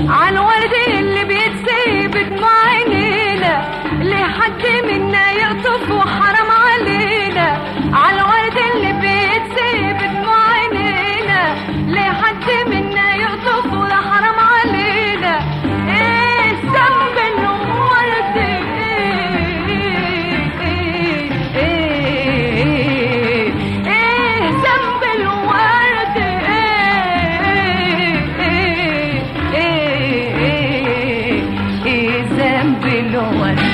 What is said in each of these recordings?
عالورد اللي بيتسيب بدموع عينينا ليه حد منا يقطف وحرام علينا عالورد اللي بيتسيب بدموع عينينا ليه حد منا يقطف ولا حرام علينا ايه الذنب الورد ايه ايه ايه ايه ذنب الورد ايه ايه ايه ايه ايه ذنب الورد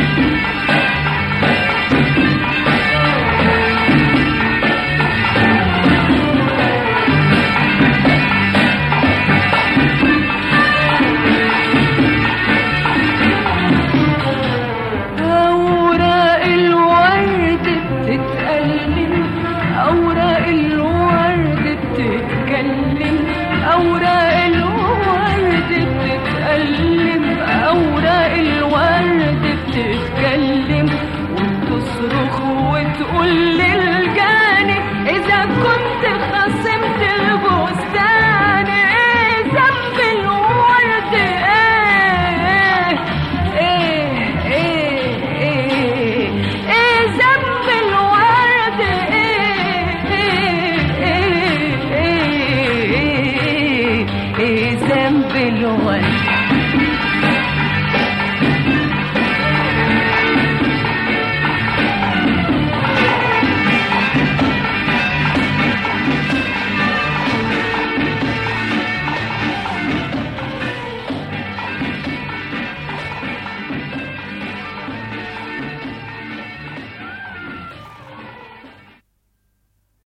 أوراق الورد بتتألم أوراق الورد بتتكلم أوراق الورد بتتألم أوراق الورد بتتكلم وتصرخ وتقول للجاني إذا كنت خصمت البستان إيه ذنب الورد إيه ايه ايه ايه ايه ذنب الورد ايه ايه ايه ايه ايه ذنب الورد